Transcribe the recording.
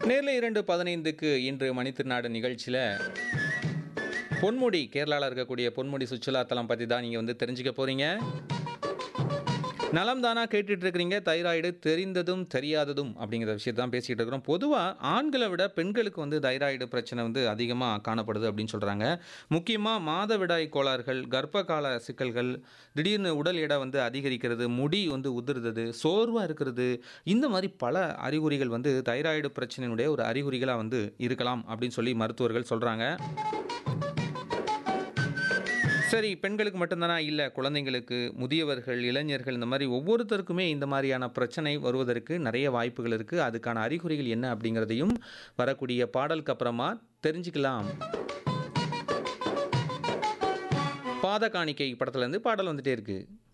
நேரில் இரண்டு பதினைந்துக்கு இன்று மணித்திருநாடு நிகழ்ச்சியில் பொன்முடி கேரளாவில் இருக்கக்கூடிய பொன்முடி சுற்றுலா தலம் பற்றி தான் நீங்கள் வந்து தெரிஞ்சுக்க போகிறீங்க நலம் தானா கேட்டுட்டு இருக்கிறீங்க தைராய்டு தெரிந்ததும் தெரியாததும் அப்படிங்கிற விஷயத்தை தான் பேசிக்கிட்டு இருக்கிறோம் பொதுவாக ஆண்களை விட பெண்களுக்கு வந்து தைராய்டு பிரச்சனை வந்து அதிகமாக காணப்படுது அப்படின்னு சொல்கிறாங்க முக்கியமாக மாதவிடாய் கோளாறுகள் கர்ப்பகால சிக்கல்கள் திடீர்னு உடல் எடை வந்து அதிகரிக்கிறது முடி வந்து உதிர்றது சோர்வாக இருக்கிறது இந்த மாதிரி பல அறிகுறிகள் வந்து தைராய்டு பிரச்சனையினுடைய ஒரு அறிகுறிகளாக வந்து இருக்கலாம் அப்படின்னு சொல்லி மருத்துவர்கள் சொல்கிறாங்க சரி பெண்களுக்கு மட்டும்தானா இல்லை குழந்தைங்களுக்கு முதியவர்கள் இளைஞர்கள் இந்த மாதிரி ஒவ்வொருத்தருக்குமே இந்த மாதிரியான பிரச்சனை வருவதற்கு நிறைய வாய்ப்புகள் இருக்குது அதுக்கான அறிகுறிகள் என்ன அப்படிங்கிறதையும் வரக்கூடிய பாடலுக்கு அப்புறமா தெரிஞ்சுக்கலாம் பாத காணிக்கை படத்துலேருந்து பாடல் வந்துட்டே இருக்குது